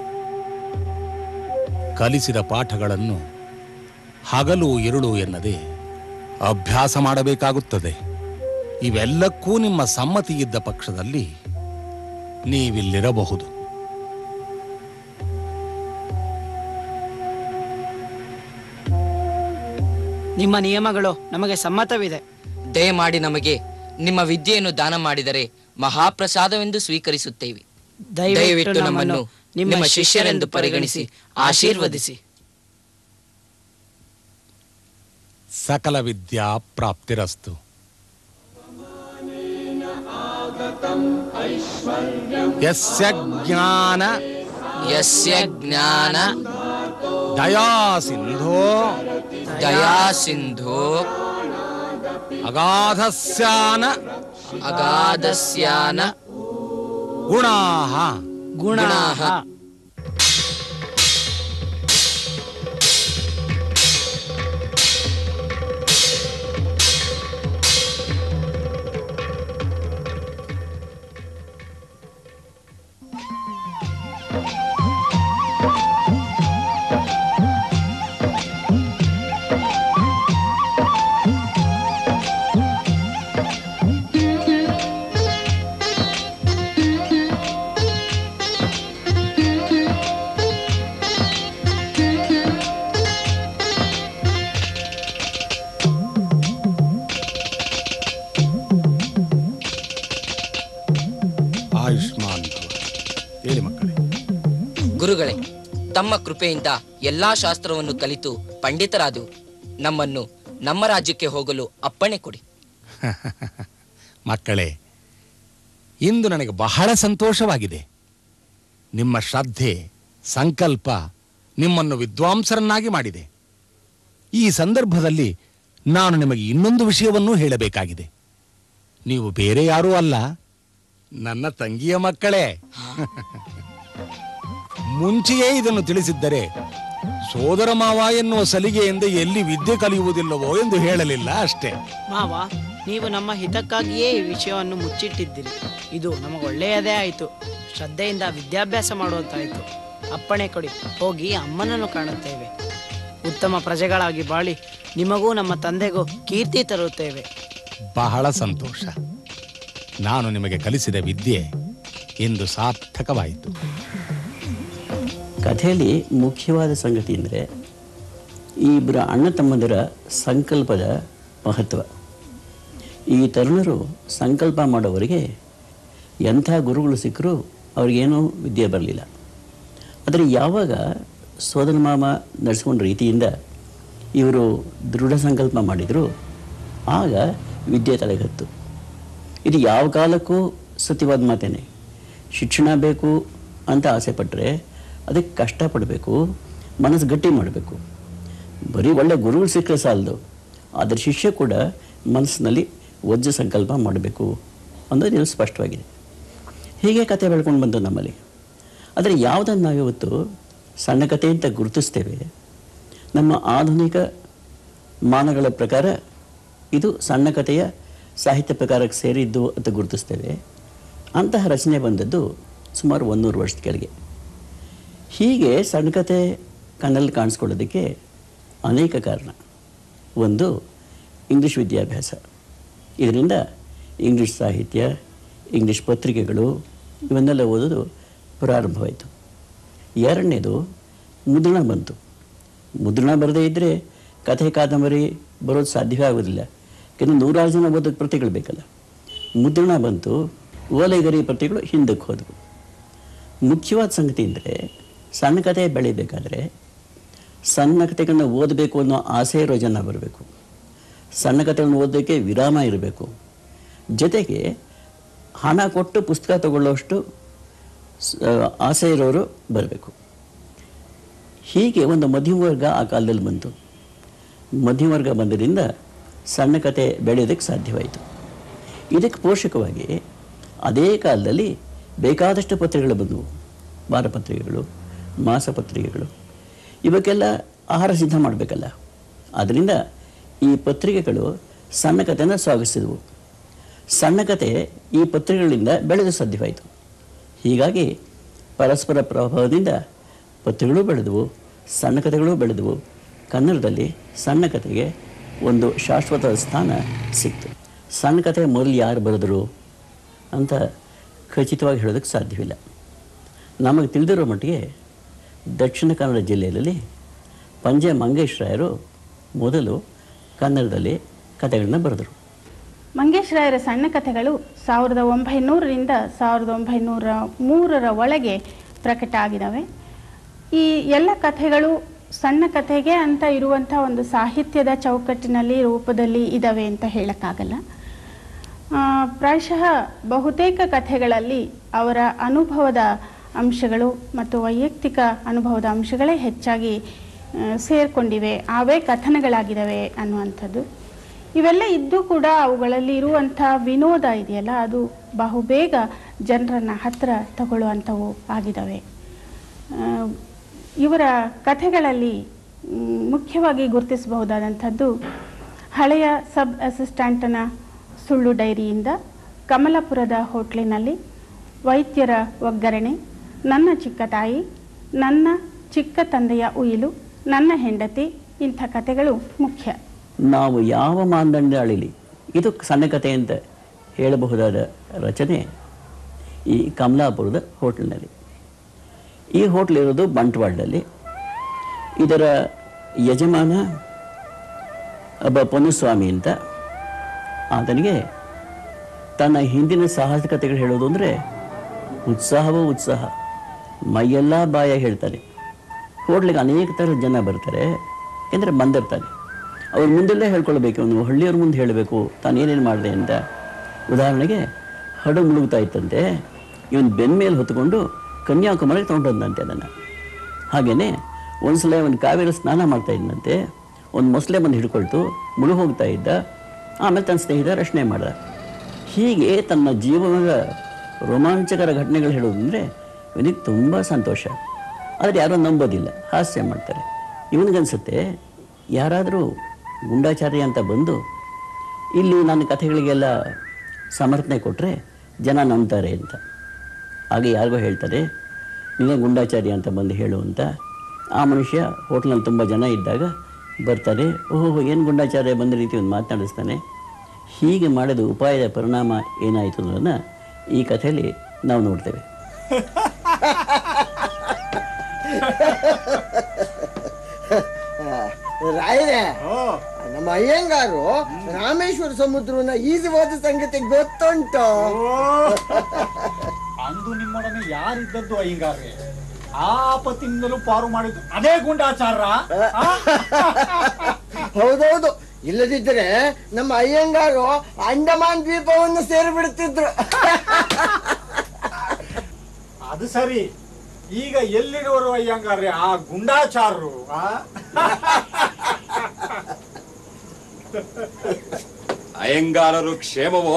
ಕಲಿಸಿದ ಪಾಠಗಳನ್ನು ಹಗಲು ಇರುಳು ಎನ್ನದೆ ಅಭ್ಯಾಸ ಮಾಡಬೇಕಾಗುತ್ತದೆ ಇವೆಲ್ಲಕ್ಕೂ ನಿಮ್ಮ ಸಮ್ಮತಿ ಇದ್ದ ಪಕ್ಷದಲ್ಲಿ ನೀವಿಲ್ಲಿರಬಹುದು ನಿಮ್ಮ ನಿಯಮಗಳು ನಮಗೆ ಸಮ್ಮತವಿದೆ ದಯಮಾಡಿ ನಮಗೆ ನಿಮ್ಮ ವಿದ್ಯೆಯನ್ನು ದಾನ ಮಾಡಿದರೆ ಮಹಾಪ್ರಸಾದವೆಂದು ಸ್ವೀಕರಿಸುತ್ತೇವೆ ದಯವಿಟ್ಟು ನಮ್ಮನ್ನು ನಿಮ್ಮ ಶಿಷ್ಯರೆಂದು ಪರಿಗಣಿಸಿ ಆಶೀರ್ವದಿಸಿ ಸಕಲ ವಿದ್ಯಾ ಪ್ರಾಪ್ತಿರಸ್ತು ಯಸ್ಯ ಜ್ಞಾನ ಯಸ್ಯ ಜ್ಞಾನ ದಯಾ ಸಿಂಧೋ ದಯಾ ಸಿಂಧೋ ಅಗಾಧಸ್ಯಾನ ಅಗಾಧಸ್ಯಾನ ಗುಣಾಹ ಗುಣಾಹ ಆಯುಷ್ಮಾನ್ ಭವ. ಹೇಳಿ ಮಕ್ಕಳೇ ಗುರುಗಳೇ ತಮ್ಮ ಕೃಪೆಯಿಂದ ಎಲ್ಲಾ ಶಾಸ್ತ್ರವನ್ನು ಕಲಿತು ಪಂಡಿತರಾದೆವು ನಮ್ಮನ್ನು ನಮ್ಮ ರಾಜ್ಯಕ್ಕೆ ಹೋಗಲು ಅಪ್ಪಣೆ ಕೊಡಿ ಮಕ್ಕಳೇ ಇಂದು ನನಗೆ ಬಹಳ ಸಂತೋಷವಾಗಿದೆ ನಿಮ್ಮ ಶ್ರದ್ಧೆ ಸಂಕಲ್ಪ ನಿಮ್ಮನ್ನು ವಿದ್ವಾಂಸರನ್ನಾಗಿ ಮಾಡಿದೆ ಈ ಸಂದರ್ಭದಲ್ಲಿ ನಾನು ನಿಮಗೆ ಇನ್ನೊಂದು ವಿಷಯವನ್ನೂ ಹೇಳಬೇಕಾಗಿದೆ ನೀವು ಬೇರೆ ಯಾರೂ ಅಲ್ಲ ನನ್ನ ತಂಗಿಯ ಮಕ್ಕಳೇ ಮುಂಚೆಯೇ ಇದನ್ನು ತಿಳಿಸಿದ್ದರೆ ಸೋದರ ಮಾವ ಎನ್ನುವ ಸಲಿಗೆಯಿಂದ ಎಲ್ಲಿ ವಿದ್ಯೆ ಕಲಿಯುವುದಿಲ್ಲವೋ ಎಂದು ಹೇಳಲಿಲ್ಲ ಅಷ್ಟೇ ಮಾವ ನೀವು ನಮ್ಮ ಹಿತಕ್ಕಾಗಿಯೇ ಈ ವಿಷಯವನ್ನು ಮುಚ್ಚಿಟ್ಟಿದ್ದೀರಿ ಇದು ನಮಗೆ ಒಳ್ಳೆಯದೇ ಆಯಿತು ಶ್ರದ್ಧೆಯಿಂದ ವಿದ್ಯಾಭ್ಯಾಸ ಮಾಡುವಂತಾಯಿತು ಅಪ್ಪಣೆ ಕೊಡಿ ಹೋಗಿ ಅಮ್ಮನನ್ನು ಕಾಣುತ್ತೇವೆ ಉತ್ತಮ ಪ್ರಜೆಗಳಾಗಿ ಬಾಳಿ ನಿಮಗೂ ನಮ್ಮ ತಂದೆಗೂ ಕೀರ್ತಿ ತರುತ್ತೇವೆ ಬಹಳ ಸಂತೋಷ ನಾನು ನಿಮಗೆ ಕಲಿಸಿದ ವಿದ್ಯೆ ಇಂದು ಸಾರ್ಥಕವಾಯಿತು ಕಥೆಯಲ್ಲಿ ಮುಖ್ಯವಾದ ಸಂಗತಿ ಅಂದರೆ ಈ ಇಬ್ಬರ ಅಣ್ಣ ತಮ್ಮಂದಿರ ಸಂಕಲ್ಪದ ಮಹತ್ವ ಈ ತರುಣರು ಸಂಕಲ್ಪ ಮಾಡೋವರಿಗೆ ಎಂಥ ಗುರುಗಳು ಸಿಕ್ಕರೂ ಅವ್ರಿಗೇನೂ ವಿದ್ಯೆ ಬರಲಿಲ್ಲ ಆದರೆ ಯಾವಾಗ ಸೋದರ ಮಾಮ ನಡೆಸ್ಕೊಂಡ ರೀತಿಯಿಂದ ಇವರು ದೃಢ ಸಂಕಲ್ಪ ಮಾಡಿದರು ಆಗ ವಿದ್ಯೆ ತಲೆಗತ್ತು ಇದು ಯಾವ ಕಾಲಕ್ಕೂ ಸತ್ಯವಾದ ಮಾತೇನೆ ಶಿಕ್ಷಣ ಬೇಕು ಅಂತ ಆಸೆ ಪಟ್ಟರೆ ಅದಕ್ಕೆ ಕಷ್ಟಪಡಬೇಕು ಮನಸ್ಸು ಗಟ್ಟಿ ಮಾಡಬೇಕು ಬರೀ ಒಳ್ಳೆ ಗುರುಗಳು ಸಿಕ್ಕರೆ ಸಾಲದು ಅದರ ಶಿಷ್ಯ ಕೂಡ ಮನಸ್ಸಿನಲ್ಲಿ ವಜ್ರ ಸಂಕಲ್ಪ ಮಾಡಬೇಕು ಅನ್ನೋದು ಇದು ಸ್ಪಷ್ಟವಾಗಿದೆ ಹೀಗೆ ಕತೆ ಬೆಳ್ಕೊಂಡು ಬಂತು ನಮ್ಮಲ್ಲಿ ಆದರೆ ಯಾವುದನ್ನು ನಾವಿವತ್ತು ಸಣ್ಣ ಕತೆ ಅಂತ ಗುರುತಿಸ್ತೇವೆ ನಮ್ಮ ಆಧುನಿಕ ಮಾನಗಳ ಪ್ರಕಾರ ಇದು ಸಣ್ಣ ಕಥೆಯ ಸಾಹಿತ್ಯ ಪ್ರಕಾರಕ್ಕೆ ಸೇರಿದ್ದು ಅಂತ ಗುರುತಿಸ್ತೇವೆ ಅಂತಹ ರಚನೆ ಬಂದದ್ದು ಸುಮಾರು ಒಂದೂರು ವರ್ಷದ ಕೆಳಗೆ ಹೀಗೆ ಸಣ್ಣ ಕತೆ ಕಣ್ಣಲ್ಲಿ ಕಾಣಿಸ್ಕೊಳ್ಳೋದಕ್ಕೆ ಅನೇಕ ಕಾರಣ ಒಂದು ಇಂಗ್ಲೀಷ್ ವಿದ್ಯಾಭ್ಯಾಸ ಇದರಿಂದ ಇಂಗ್ಲೀಷ್ ಸಾಹಿತ್ಯ ಇಂಗ್ಲೀಷ್ ಪತ್ರಿಕೆಗಳು ಇವನ್ನೆಲ್ಲ ಓದೋದು ಪ್ರಾರಂಭವಾಯಿತು ಎರಡನೇದು ಮುದ್ರಣ ಬಂತು ಮುದ್ರಣ ಬರದೇ ಇದ್ದರೆ ಕಥೆ ಕಾದಂಬರಿ ಬರೋದು ಸಾಧ್ಯವೇ ಆಗೋದಿಲ್ಲ ಯಾಕೆಂದರೆ ನೂರಾರು ಜನ ಓದೋಕ್ಕೆ ಪ್ರತಿಗಳು ಬೇಕಲ್ಲ ಮುದ್ರಣ ಬಂತು ಓಲೆಗರಿ ಪ್ರತಿಗಳು ಹಿಂದಕ್ಕೆ ಹೋದವು ಮುಖ್ಯವಾದ ಸಂಗತಿ ಅಂದರೆ ಸಣ್ಣ ಕಥೆ ಬೆಳಿಬೇಕಾದ್ರೆ ಸಣ್ಣ ಕಥೆಗಳನ್ನ ಓದಬೇಕು ಅನ್ನೋ ಆಸೆ ಇರೋ ಜನ ಬರಬೇಕು ಸಣ್ಣ ಕಥೆಗಳನ್ನ ಓದೋಕ್ಕೆ ವಿರಾಮ ಇರಬೇಕು ಜೊತೆಗೆ ಹಣ ಕೊಟ್ಟು ಪುಸ್ತಕ ತಗೊಳ್ಳೋಷ್ಟು ಸ- ಆಸೆ ಇರೋರು ಬರಬೇಕು ಹೀಗೆ ಒಂದು ಮಧ್ಯಮ ವರ್ಗ ಆ ಕಾಲದಲ್ಲಿ ಬಂತು ಮಧ್ಯಮ ವರ್ಗ ಬಂದರಿಂದ ಸಣ್ಣ ಕತೆ ಬೆಳೆಯೋದಕ್ಕೆ ಸಾಧ್ಯವಾಯಿತು ಇದಕ್ಕೆ ಪೋಷಕವಾಗಿ ಅದೇ ಕಾಲದಲ್ಲಿ ಬೇಕಾದಷ್ಟು ಪತ್ರಿಕೆಗಳು ಬಂದವು ವಾರಪತ್ರಿಕೆಗಳು ಮಾಸಪತ್ರಿಕೆಗಳು ಇವಕ್ಕೆಲ್ಲ ಆಹಾರ ಸಿದ್ಧ ಮಾಡಬೇಕಲ್ಲ ಆದ್ದರಿಂದ ಈ ಪತ್ರಿಕೆಗಳು ಸಣ್ಣ ಕಥೆನ ಸ್ವಾಗತಿಸಿದವು ಸಣ್ಣ ಕತೆ ಈ ಪತ್ರಿಕೆಗಳಿಂದ ಬೆಳೆದು ಸಾಧ್ಯವಾಯಿತು ಹೀಗಾಗಿ ಪರಸ್ಪರ ಪ್ರಭಾವದಿಂದ ಪತ್ರಿಕೆಗಳು ಬೆಳೆದವು ಸಣ್ಣ ಕಥೆಗಳು ಬೆಳೆದವು ಕನ್ನಡದಲ್ಲಿ ಸಣ್ಣ ಕಥೆಗೆ ಒಂದು ಶಾಶ್ವತ ಸ್ಥಾನ ಸಿಕ್ತು ಸಣ್ಣ ಕಥೆ ಮೊದಲು ಯಾರು ಬರೆದರು ಅಂತ ಖಚಿತವಾಗಿ ಹೇಳೋದಕ್ಕೆ ಸಾಧ್ಯವಿಲ್ಲ ನಮಗೆ ತಿಳಿದಿರೋ ಮಟ್ಟಿಗೆ ದಕ್ಷಿಣ ಕನ್ನಡ ಜಿಲ್ಲೆಯಲ್ಲಿ ಪಂಜೆ ಮಂಗೇಶ್ ರಾಯರು ಮೊದಲು ಕನ್ನಡದಲ್ಲಿ ಕಥೆಗಳನ್ನ ಬರೆದರು ಮಂಗೇಶ್ ರಾಯರ ಸಣ್ಣ ಕಥೆಗಳು ಸಾವಿರದ ಒಂಬೈನೂರರಿಂದ ಸಾವಿರದ ಒಂಬೈನೂರ ಮೂರರ ಒಳಗೆ ಪ್ರಕಟ ಆಗಿದ್ದಾವೆ ಈ ಎಲ್ಲ ಕಥೆಗಳು ಸಣ್ಣ ಕಥೆಗೆ ಅಂತ ಇರುವಂಥ ಒಂದು ಸಾಹಿತ್ಯದ ಚೌಕಟ್ಟಿನಲ್ಲಿ ರೂಪದಲ್ಲಿ ಇದ್ದಾವೆ ಅಂತ ಹೇಳೋಕ್ಕಾಗಲ್ಲ ಆ, ಪ್ರಾಯಶಃ ಬಹುತೇಕ ಕಥೆಗಳಲ್ಲಿ ಅವರ ಅನುಭವದ ಅಂಶಗಳು ಮತ್ತು ವೈಯಕ್ತಿಕ ಅನುಭವದ ಅಂಶಗಳೇ ಹೆಚ್ಚಾಗಿ ಆ, ಸೇರ್ಕೊಂಡಿವೆ ಅವೇ ಕಥನಗಳಾಗಿದ್ದಾವೆ ಅನ್ನುವಂಥದ್ದು ಇವೆಲ್ಲ ಇದ್ದು ಕೂಡ ಅವುಗಳಲ್ಲಿ ಇರುವಂಥ ವಿನೋದ ಇದೆಯಲ್ಲ ಅದು ಬಹುಬೇಗ ಜನರನ್ನು ಹತ್ತಿರ ತಗೊಳ್ಳುವಂಥವು ಆಗಿದ್ದಾವೆ ಆ, ಇವರ ಕಥೆಗಳಲ್ಲಿ ಮ್, ಮುಖ್ಯವಾಗಿ ಗುರುತಿಸಬಹುದಾದಂಥದ್ದು ಹಳೆಯ ಸಬ್ ಅಸಿಸ್ಟೆಂಟನ ಸುಳ್ಳು ಡೈರಿಯಿಂದ ಕಮಲಪುರದ ಹೋಟ್ಲಿನಲ್ಲಿ ವೈದ್ಯರ ಒಗ್ಗರಣೆ ನನ್ನ ಚಿಕ್ಕ ತಾಯಿ ನನ್ನ ಚಿಕ್ಕ ತಂದೆಯ ಉಯಿಲು ನನ್ನ ಹೆಂಡತಿ ಇಂಥ ಕಥೆಗಳು ಮುಖ್ಯ ನಾವು ಯಾವ ಮಾನದಂಡ ಅಳಿಲಿ ಇದು ಸಣ್ಣ ಕಥೆ ಅಂತ ಹೇಳಬಹುದಾದ ರಚನೆ ಈ ಕಮಲಾಪುರದ ಹೋಟ್ಲಿನಲ್ಲಿ ಈ ಹೋಟ್ಲ್ ಇರೋದು ಬಂಟ್ವಾಳದಲ್ಲಿ ಇದರ ಯಜಮಾನ ಒಬ್ಬ ಪೊನ್ನುಸ್ವಾಮಿ ಅಂತ ಆತನಿಗೆ ತನ್ನ ಹಿಂದಿನ ಸಾಹಸಿಕತೆಗಳು ಹೇಳೋದು ಅಂದರೆ ಉತ್ಸಾಹವೋ ಉತ್ಸಾಹ ಮೈಯೆಲ್ಲ ಬಾಯ ಹೇಳ್ತಾನೆ ಹೋಟ್ಲಿಗೆ ಅನೇಕ ಥರದ ಜನ ಬರ್ತಾರೆ ಯಾಕೆಂದರೆ ಬಂದಿರ್ತಾನೆ ಅವ್ರ ಮುಂದೆಲ್ಲೇ ಹೇಳ್ಕೊಳ್ಬೇಕು ಅವನು ಹಳ್ಳಿಯವ್ರ ಮುಂದೆ ಹೇಳಬೇಕು ತಾನು ಏನೇನು ಮಾಡಿದೆ ಅಂತ ಉದಾಹರಣೆಗೆ ಹಡಗು ಮುಳುಗ್ತಾ ಇತ್ತಂತೆ ಇವನು ಬೆನ್ನ ಮೇಲೆ ಹೊತ್ಕೊಂಡು ಕನ್ಯಾಕುಮಾರಿಗೆ ತೊಗೊಂಡಂತೆ ಅದನ್ನು ಹಾಗೆಯೇ ಒಂದ್ಸಲ ಒಂದು ಕಾವೇರಿ ಸ್ನಾನ ಮಾಡ್ತಾ ಇದ್ದಂತೆ ಒಂದು ಮೊಸಳೆ ಬಂದು ಹಿಡ್ಕೊಳ್ತು ಮುಳುಗಿ ಹೋಗ್ತಾ ಇದ್ದ ಆಮೇಲೆ ತನ್ನ ಸ್ನೇಹಿತ ರಕ್ಷಣೆ ಮಾಡ್ದ ಹೀಗೆ ತನ್ನ ಜೀವನದ ರೋಮಾಂಚಕರ ಘಟನೆಗಳು ಹೇಳೋದಂದರೆ ಇವನಿಗೆ ತುಂಬ ಸಂತೋಷ ಆದರೆ ಯಾರೂ ನಂಬೋದಿಲ್ಲ ಹಾಸ್ಯ ಮಾಡ್ತಾರೆ ಇವನಿಗನ್ಸುತ್ತೆ ಯಾರಾದರೂ ಗುಂಡಾಚಾರ್ಯ ಅಂತ ಬಂದು ಇಲ್ಲಿ ನನ್ನ ಕಥೆಗಳಿಗೆಲ್ಲ ಸಮರ್ಥನೆ ಕೊಟ್ಟರೆ ಜನ ನಂಬ್ತಾರೆ ಅಂತ ಹಾಗೆ ಯಾರಿಗೋ ಹೇಳ್ತಾರೆ ನೀನೇ ಗುಂಡಾಚಾರಿ ಅಂತ ಬಂದು ಹೇಳು ಅಂತ ಆ ಮನುಷ್ಯ ಹೋಟ್ಲಲ್ಲಿ ತುಂಬ ಜನ ಇದ್ದಾಗ ಬರ್ತಾರೆ ಓಹೋ ಏನು ಗುಂಡಾಚಾರ್ಯ ಬಂದ ರೀತಿ ಒಂದು ಮಾತನಾಡಿಸ್ತಾನೆ ಹೀಗೆ ಮಾಡಿದ ಉಪಾಯದ ಪರಿಣಾಮ ಏನಾಯಿತು ಅನ್ನೋದನ್ನು ಈ ಕಥೆಯಲ್ಲಿ ನಾವು ನೋಡ್ತೇವೆ ರಾಯರೇ ನಮ್ಮ ಅಯ್ಯಂಗಾರು ರಾಮೇಶ್ವರ ಸಮುದ್ರವನ್ನ ಈಜು ಹೋದ ಸಂಗತಿ ಗೊತ್ತುಂಟು ಅಂದು ನಿಮ್ಮೊಡನೆ ಯಾರಿದ್ದದ್ದು ಅಯ್ಯಂಗಾರ್ರೆ ಆ ಆಪತ್ತಿನಿಂದಲೂ ಪಾರು ಮಾಡಿದ್ದು ಅದೇ ಗುಂಡಾಚಾರ ಹೌದೌದು ಇಲ್ಲದಿದ್ದರೆ ನಮ್ಮ ಅಯ್ಯಂಗಾರು ಅಂಡಮಾನ್ ದ್ವೀಪವನ್ನು ಸೇರಿಬಿಡ್ತಿದ್ರು ಅದು ಸರಿ ಈಗ ಎಲ್ಲಿರುವರು ಅಯ್ಯಂಗಾರ್ರೆ ಆ ಗುಂಡಾಚಾರರು ಆ? ಅಯ್ಯಂಗಾರರು ಕ್ಷೇಮವೋ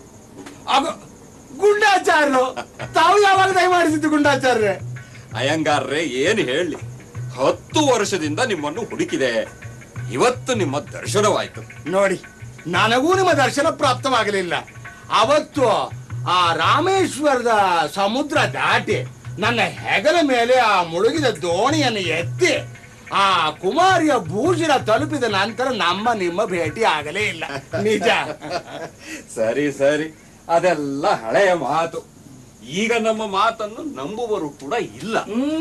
ಗುಂಡಾಚಾರರು ತಾವು ಯಾವಾಗ ದಯಮಾಡಿಸಿದ್ದು ಗುಂಡಾಚಾರ್ರೆ ಅಯ್ಯಂಗಾರ್ರೆ ಏನ್ ಹೇಳಿ ಹತ್ತು ವರ್ಷದಿಂದ ನಿಮ್ಮನ್ನು ಹುಡುಕಿದೆ ಇವತ್ತು ನಿಮ್ಮ ದರ್ಶನವಾಯ್ತು ನೋಡಿ ನನಗೂ ನಿಮ್ಮ ದರ್ಶನ ಪ್ರಾಪ್ತವಾಗಲಿಲ್ಲ ಅವತ್ತು ಆ ರಾಮೇಶ್ವರದ ಸಮುದ್ರ ದಾಟಿ ನನ್ನ ಹೆಗಲ ಮೇಲೆ ಆ ಮುಳುಗಿದ ದೋಣಿಯನ್ನು ಎತ್ತಿ ಆ ಕುಮಾರಿಯ ಭೂಷಣ ತಲುಪಿದ ನಂತರ ನಮ್ಮ ನಿಮ್ಮ ಭೇಟಿ ಆಗಲೇ ಇಲ್ಲ ನಿಜ ಸರಿ ಸರಿ ಅದೆಲ್ಲ ಹಳೆಯ ಮಾತು ಈಗ ನಮ್ಮ ಮಾತನ್ನು ನಂಬುವರು ಕೂಡ ಇಲ್ಲ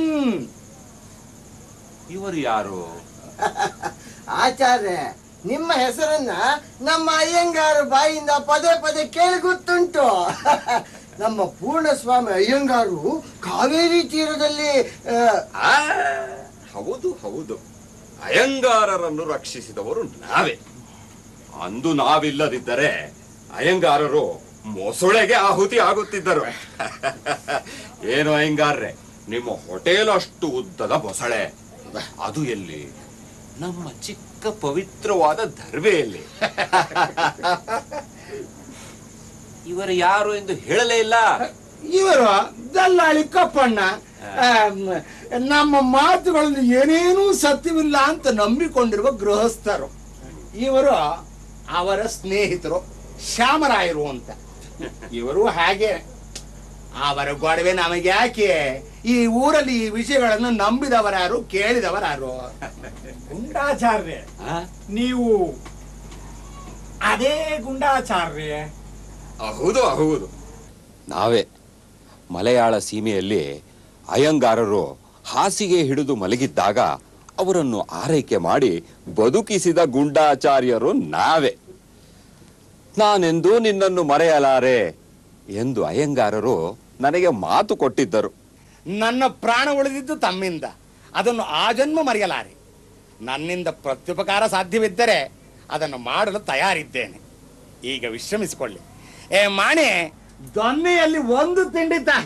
ಇವರು ಯಾರು ಆಚಾರ್ಯ ನಿಮ್ಮ ಹೆಸರನ್ನ ನಮ್ಮ ಅಯ್ಯಂಗಾರ ಬಾಯಿಂದ ಪದೇ ಪದೇ ಕೇಳಿ ಗೊತ್ತುಂಟು ನಮ್ಮ ಪೂರ್ಣಸ್ವಾಮಿ ಅಯ್ಯಂಗಾರು ಕಾವೇರಿ ತೀರದಲ್ಲಿ ಆ, ಆ, ಹೌದು ಹೌದು ಅಯ್ಯಂಗಾರರನ್ನು ರಕ್ಷಿಸಿದವರು ನಾವೇ ಅಂದು ನಾವಿಲ್ಲದಿದ್ದರೆ ಅಯ್ಯಂಗಾರರು ಮೊಸಳೆಗೆ ಆಹುತಿ ಆಗುತ್ತಿದ್ದರು ಏನು ಅಯ್ಯಂಗಾರ್ರೆ ನಿಮ್ಮ ಹೋಟೆಲ್ ಅಷ್ಟು ಉದ್ದದ ಮೊಸಳೆ ಅದು ಎಲ್ಲಿ ನಮ್ಮ ಚಿಕ್ಕ ಪವಿತ್ರವಾದ ದರ್ವೆಯಲ್ಲಿ ಇವರು ಯಾರು ಎಂದು ಹೇಳಲೇ ಇಲ್ಲ ಇವರು ದಲ್ಲಾಳಿ ಕಪ್ಪಣ್ಣ ಆಮ್, ನಮ್ಮ ಮಾತುಗಳಲ್ಲಿ ಏನೇನೂ ಸತ್ಯವಿಲ್ಲ ಅಂತ ನಂಬಿಕೊಂಡಿರುವ ಗೃಹಸ್ಥರು ಇವರು ಅವರ ಸ್ನೇಹಿತರು ಶ್ಯಾಮರಾಯರು ಅಂತ ಇವರು ಹಾಗೆ ಅವರ ಗೊಡವೆ ನಮಗೆ ಯಾಕೆ ಈ ಊರಲ್ಲಿ ಈ ವಿಷಯಗಳನ್ನು ನಂಬಿದವರಾರು ಕೇಳಿದವರಾರು ಗುಂಡಾಚಾರ್ಯ ನೀವು ಅದೇ ಗುಂಡಾಚಾರ್ಯ ಹೌದು ಹೌದು ನಾವೇ ಮಲಯಾಳ ಸೀಮೆಯಲ್ಲಿ ಅಯ್ಯಂಗಾರರು ಹಾಸಿಗೆ ಹಿಡಿದು ಮಲಗಿದ್ದಾಗ ಅವರನ್ನು ಆರೈಕೆ ಮಾಡಿ ಬದುಕಿಸಿದ ಗುಂಡಾಚಾರ್ಯರು ನಾವೇ ನಾನೆಂದೂ ನಿನ್ನನ್ನು ಮರೆಯಲಾರೆ ಎಂದು ಅಯ್ಯಂಗಾರರು ನನಗೆ ಮಾತು ಕೊಟ್ಟಿದ್ದರು ನನ್ನ ಪ್ರಾಣ ಉಳಿದಿದ್ದು ತಮ್ಮಿಂದ ಅದನ್ನು ಆ ಜನ್ಮ ಮರೆಯಲಾರೆ ನನ್ನಿಂದ ಪ್ರತ್ಯುಪಕಾರ ಸಾಧ್ಯವಿದ್ದರೆ ಅದನ್ನು ಮಾಡಲು ತಯಾರಿದ್ದೇನೆ ಈಗ ವಿಶ್ರಮಿಸಿಕೊಳ್ಳಿ ಏ ಮಾಣೆ ದೊನ್ನೆಯಲ್ಲಿ ಒಂದು ತಿಂಡಿ ತಾ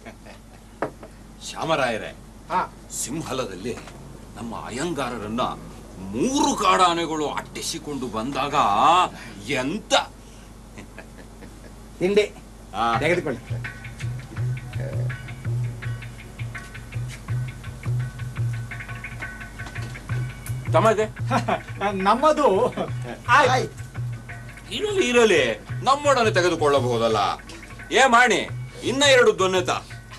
ಶ್ಯಾಮರಾಯರೇ ಸಿಂಹಲದಲ್ಲಿ ನಮ್ಮ ಅಯ್ಯಂಗಾರರನ್ನ ಮೂರು ಕಾಡಾನೆಗಳು ಅಟ್ಟಿಸಿಕೊಂಡು ಬಂದಾಗ ಎಂತ ತಿಂಡಿ ತೆಗೆದುಕೊಳ್ಳಿ ತಮಗೆ ನಮ್ಮದು ಇರಲಿ ಇರಲಿ ನಮ್ಮೊಡನೆ ತೆಗೆದುಕೊಳ್ಳಬಹುದಲ್ಲ ಏ ಮಾಡಿ ಇನ್ನ ಎರಡು ದೊನ್ನೆತ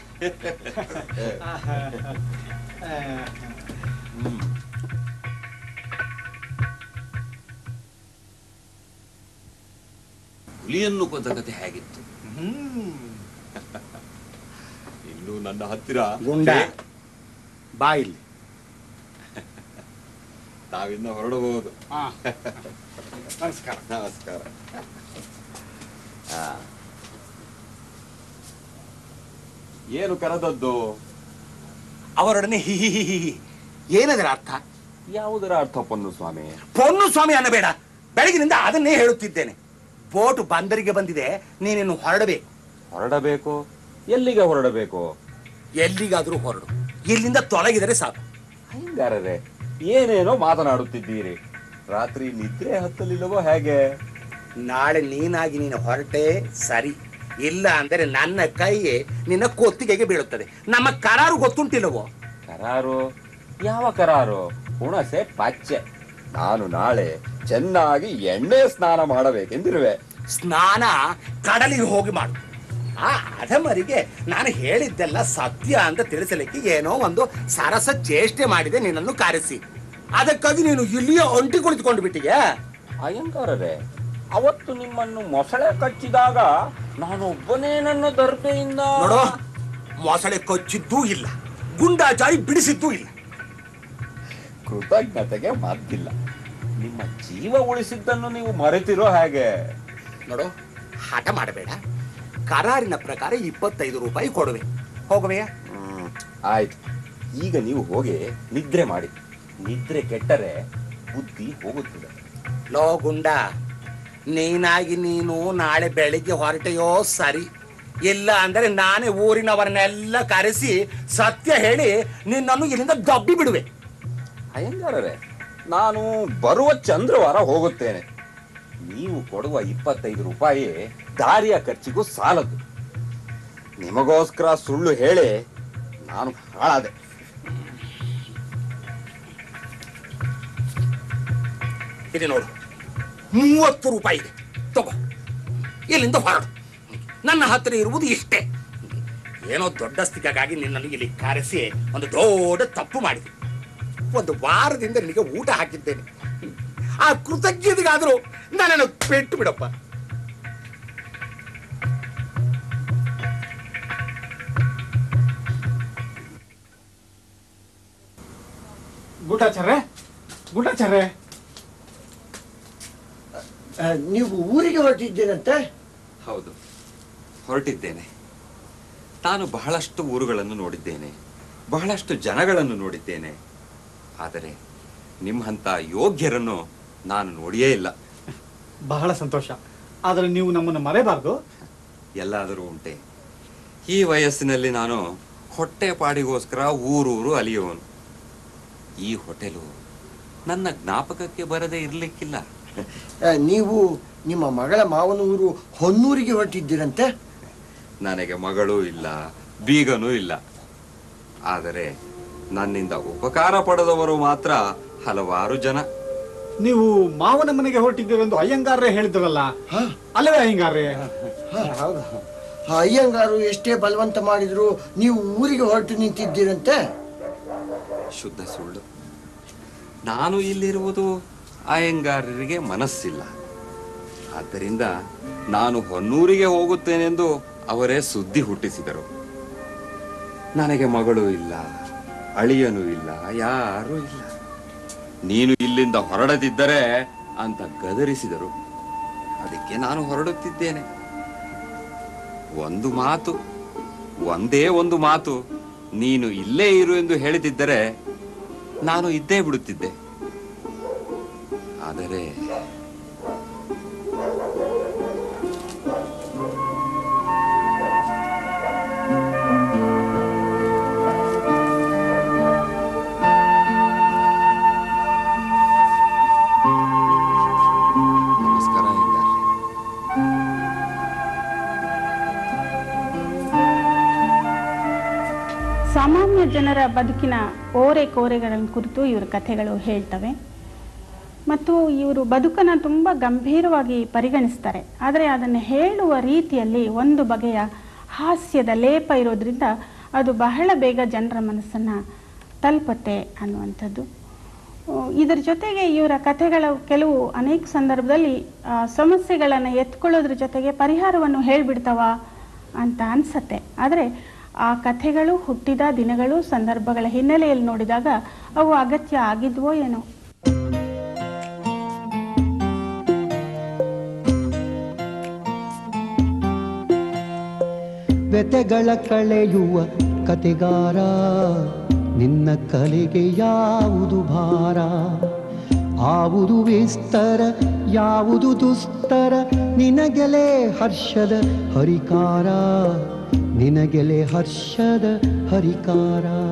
ಹುಲಿಯನ್ನು ಕೊಂದ ಕತೆ ಹೇಗಿತ್ತು ಇನ್ನು ನನ್ನ ಹತ್ತಿರ ಗುಂಡ ಬಾ ಇಲ್ಲಿ ನಾವಿನ್ನ ಹೊರಡಬಹುದು ನಮಸ್ಕಾರ ನಮಸ್ಕಾರ ಆ. ಏನು ಕರೆದದ್ದು ಅವರೊಡನೆ ಹಿ ಹಿ ಹಿ ಹಿ ಹಿ. ಏನದರ ಅರ್ಥ ಯಾವುದರ ಅರ್ಥ ಪೊನ್ನು ಸ್ವಾಮಿ ಪೊನ್ನು ಸ್ವಾಮಿ ಅನ್ನಬೇಡ ಬೆಳಗಿನಿಂದ ಅದನ್ನೇ ಹೇಳುತ್ತಿದ್ದೇನೆ ಬೋಟ್ ಬಂದರಿಗೆ ಬಂದಿದೆ ನೀನಿನ್ನು ಹೊರಡಬೇಕು ಹೊರಡಬೇಕು ಎಲ್ಲಿಗೆ ಹೊರಡಬೇಕು ಎಲ್ಲಿಗಾದ್ರೂ ಹೊರಡು ಇಲ್ಲಿಂದ ತೊಲಗಿದರೆ ಸಾಕು ಹಂಗಾರರೆ ಏನೇನೋ ಮಾತನಾಡುತ್ತಿದ್ದೀರಿ ರಾತ್ರಿ ನಿದ್ರೆ ಹತ್ತಲಿಲ್ಲವೋ ಹೇಗೆ ನಾಳೆ ನೀನಾಗಿ ನೀನು ಹೊರಟೆ ಸರಿ ಇಲ್ಲ ಅಂದರೆ ನನ್ನ ಕೈ ನಿನ್ನ ಕೊತ್ತಿಗೆಗೆ ಬೀಳುತ್ತದೆ ನಮ್ಮ ಕರಾರು ಗೊತ್ತುಂಟಿಲ್ಲವೋ ಕರಾರು ಯಾವ ಕರಾರು ಹುಣಸೆ ಪಚ್ಚೆ ನಾನು ನಾಳೆ ಚೆನ್ನಾಗಿ ಎಣ್ಣೆ ಸ್ನಾನ ಮಾಡಬೇಕೆಂದಿರುವೆ ಸ್ನಾನ ಕಡಲಿಗೆ ಹೋಗಿ ಮಾಡು ಆ ಅಧಮರಿಗೆ ನಾನು ಹೇಳಿದ್ದೆಲ್ಲ ಸತ್ಯ ಅಂತ ತಿಳಿಸಲಿಕ್ಕೆ ಏನೋ ಒಂದು ಸರಸ ಚೇಷ್ಟೆ ಮಾಡಿದೆ ನಿನ್ನನ್ನು ಕಾರಿಸಿ ಅದಕ್ಕಾಗಿ ನೀನು ಇಲ್ಲಿಯೇ ಒಂಟಿ ಕುಳಿತುಕೊಂಡು ಬಿಟ್ಟಿಯಾ ಅಯ್ಯಂಗಾರರೇ ಅವತ್ತು ನಿಮ್ಮನ್ನು ಮೊಸಳೆ ಕಚ್ಚಿದಾಗ ನಾನು ಒಬ್ಬನೇ ನನ್ನ ದರ್ಪೆಯಿಂದ ನೋಡು ಮೊಸಳೆ ಕೊಚ್ಚಿದ್ದೂ ಇಲ್ಲ ಗುಂಡಾಚಾರಿ ಬಿಡಿಸಿದ್ದೂ ಇಲ್ಲ ಕೃತಜ್ಞತೆಗೆ ಮಾತಿಲ್ಲ ನಿಮ್ಮ ಜೀವ ಉಳಿಸಿದ್ದನ್ನು ನೀವು ಮರೆತಿರೋ ಹಾಗೆ ನೋಡು ಹಠ ಮಾಡಬೇಡ ಕರಾರಿನ ಪ್ರಕಾರ ಇಪ್ಪತ್ತೈದು ರೂಪಾಯಿ ಕೊಡುವೆ ಹೋಗುವೆಯಾ ಹ್ಮ್, ಆಯ್ತು ಈಗ ನೀವು ಹೋಗಿ ನಿದ್ರೆ ಮಾಡಿ ನಿದ್ರೆ ಕೆಟ್ಟರೆ ಬುದ್ಧಿ ಹೋಗುತ್ತದೆ ಲೋ ಗುಂಡ ನೀನಾಗಿ ನೀನು ನಾಳೆ ಬೆಳಿಗ್ಗೆ ಹೊರಟೆಯೋ ಸರಿ ಇಲ್ಲ ಅಂದರೆ ನಾನೇ ಊರಿನವರನ್ನೆಲ್ಲ ಕರೆಸಿ ಸತ್ಯ ಹೇಳಿ ನಿನ್ನನ್ನು ಇಲ್ಲಿಂದ ದಬ್ಬಿ ಬಿಡುವೆ ಅಯ್ಯಂಗಾರರೇ ನಾನು ಬರುವ ಚಂದ್ರವಾರ ಹೋಗುತ್ತೇನೆ ನೀವು ಕೊಡುವ ಇಪ್ಪತ್ತೈದು ರೂಪಾಯಿ ದಾರಿಯ ಖರ್ಚಿಗೂ ಸಾಲದು ನಿಮಗೋಸ್ಕರ ಸುಳ್ಳು ಹೇಳಿ ನಾನು ಹಾಳಾದೆ ಇದೆ ನೋಡು ಮೂವತ್ತು ರೂಪಾಯಿ ಇದೆ ತಗೋ ಇಲ್ಲಿಂದ ಹೊರಡು ನನ್ನ ಹತ್ತಿರ ಇರುವುದು ಇಷ್ಟೇ ಏನೋ ದೊಡ್ಡ ಸ್ಥಿತಿಗಾಗಿ ನಿನ್ನನ್ನು ಇಲ್ಲಿ ಕರೆಸಿ ಒಂದು ದೊಡ್ಡ ತಪ್ಪು ಮಾಡಿದೆ ಒಂದು ವಾರದಿಂದ ನಿನಗೆ ಊಟ ಹಾಕಿದ್ದೇನೆ ಆ ಕೃತಜ್ಞತೆಗಾದರೂ ನನ್ನನ್ನು ಪೆಟ್ಟು ಬಿಡಪ್ಪ ಗೂಢಾಚಾರ್ಯ ಗೂಢಾಚಾರ್ಯ ನೀವು ಊರಿಗೆ ಹೊರಟಿದ್ದೀರಂತೆ ಹೌದು ಹೊರಟಿದ್ದೇನೆ ನಾನು ಬಹಳಷ್ಟು ಊರುಗಳನ್ನು ನೋಡಿದ್ದೇನೆ ಬಹಳಷ್ಟು ಜನಗಳನ್ನು ನೋಡಿದ್ದೇನೆ ಆದರೆ ನಿಮ್ಮಂಥ ಯೋಗ್ಯರನ್ನು ನಾನು ನೋಡಿಯೇ ಇಲ್ಲ ಬಹಳ ಸಂತೋಷ ಆದರೆ ನೀವು ನಮ್ಮನ್ನು ಮರೆಯಬಾರ್ದು ಎಲ್ಲಾದರೂ ಉಂಟೆ ಈ ವಯಸ್ಸಿನಲ್ಲಿ ನಾನು ಹೊಟ್ಟೆ ಪಾಡಿಗೋಸ್ಕರ ಊರೂರು ಅಲಿಯುವನು ಈ ಹೋಟೆಲು ನನ್ನ ಜ್ಞಾಪಕಕ್ಕೆ ಬರದೇ ಇರಲಿಕ್ಕಿಲ್ಲ ಆ, ನೀವು ನಿಮ್ಮ ಮಗಳ ಮಾವನ ಊರು ಹೊನ್ನೂರಿಗೆ ಹೊರಟಿದ್ದೀರಂತೆ ನನಗೆ ಮಗಳೂ ಇಲ್ಲ ಬೀಗನೂ ಇಲ್ಲ ಆದರೆ ನನ್ನಿಂದ ಉಪಕಾರ ಪಡೆದವರು ಮಾತ್ರ ಹಲವಾರು ಜನ ನೀವು ಮಾವನ ಮನೆಗೆ ಹೊರಟಿದ್ದೀರೆಂದು ಅಯ್ಯಂಗಾರ್ರೆ ಹೇಳಿದ್ರಲ್ಲ ಅಲ್ಲವೇ ಅಯ್ಯಂಗಾರ್ರೆ ಹೌದು ಆ ಅಯ್ಯಂಗಾರು ಎಷ್ಟೇ ಬಲವಂತ ಮಾಡಿದ್ರು ನೀವು ಊರಿಗೆ ಹೊರಟು ನಿಂತಿದ್ದೀರಂತೆ ಶುದ್ಧ ಸುಳ್ಳು ನಾನು ಇಲ್ಲಿರುವುದು ಅಯ್ಯಂಗಾರರಿಗೆ ಮನಸ್ಸಿಲ್ಲ ಆದ್ದರಿಂದ ನಾನು ಹೊನ್ನೂರಿಗೆ ಹೋಗುತ್ತೇನೆಂದು ಅವರೇ ಸುದ್ದಿ ಹುಟ್ಟಿಸಿದರು ನನಗೆ ಮಗಳು ಇಲ್ಲ ಅಳಿಯನೂ ಇಲ್ಲ ಯಾರೂ ಇಲ್ಲ ನೀನು ಇಲ್ಲಿಂದ ಹೊರಡದಿದ್ದರೆ ಅಂತ ಗದರಿಸಿದರು ಅದಕ್ಕೆ ನಾನು ಹೊರಡುತ್ತಿದ್ದೇನೆ ಒಂದು ಮಾತು ಒಂದೇ ಒಂದು ಮಾತು ನೀನು ಇಲ್ಲೇ ಇರು ಎಂದು ಹೇಳಿದಿದ್ದರೆ ನಾನು ಇದ್ದೇ ಬಿಡುತ್ತಿದ್ದೆ ಆದರೆ ನಮಸ್ಕಾರ ಅಯ್ಯಂಗಾರ್ರೆ. ಸಾಮಾನ್ಯ ಜನರ ಬದುಕಿನ ಓರೆ ಕೋರೆಗಳನ್ನು ಕುರಿತು ಇವರ ಕಥೆಗಳು ಹೇಳ್ತವೆ ಮತ್ತು ಇವರು ಬದುಕನ್ನು ತುಂಬ ಗಂಭೀರವಾಗಿ ಪರಿಗಣಿಸ್ತಾರೆ ಆದರೆ ಅದನ್ನು ಹೇಳುವ ರೀತಿಯಲ್ಲಿ ಒಂದು ಬಗೆಯ ಹಾಸ್ಯದ ಲೇಪ ಇರೋದ್ರಿಂದ ಅದು ಬಹಳ ಬೇಗ ಜನರ ಮನಸ್ಸನ್ನು ತಲುಪುತ್ತೆ ಅನ್ನುವಂಥದ್ದು ಆ, ಇದರ ಜೊತೆಗೆ ಇವರ ಕಥೆಗಳ ಕೆಲವು ಅನೇಕ ಸಂದರ್ಭದಲ್ಲಿ ಆ, ಸಮಸ್ಯೆಗಳನ್ನು ಎತ್ಕೊಳ್ಳೋದ್ರ ಜೊತೆಗೆ ಪರಿಹಾರವನ್ನು ಹೇಳಿಬಿಡ್ತಾವ ಅಂತ ಅನಿಸತ್ತೆ ಆದರೆ ಆ ಕಥೆಗಳು ಹುಟ್ಟಿದ ದಿನಗಳು ಸಂದರ್ಭಗಳ ಹಿನ್ನೆಲೆಯಲ್ಲಿ ನೋಡಿದಾಗ ಅವು ಅಗತ್ಯ ಆಗಿದ್ವೋ ಏನೋ ವ್ಯತೆಗಳ ಕಳೆಯುವ ಕತೆಗಾರ ನಿನ್ನ ಕಲೆಗೆ ಯಾವುದು ಭಾರ ಆವುದು ವಿಸ್ತರ ಯಾವುದು ದುಸ್ತರ ನಿನಗೆಲೆ ಹರ್ಷದ ಹರಿಕಾರ ನಿನಗೆಲೆ ಹರ್ಷದ ಹರಿಕಾರ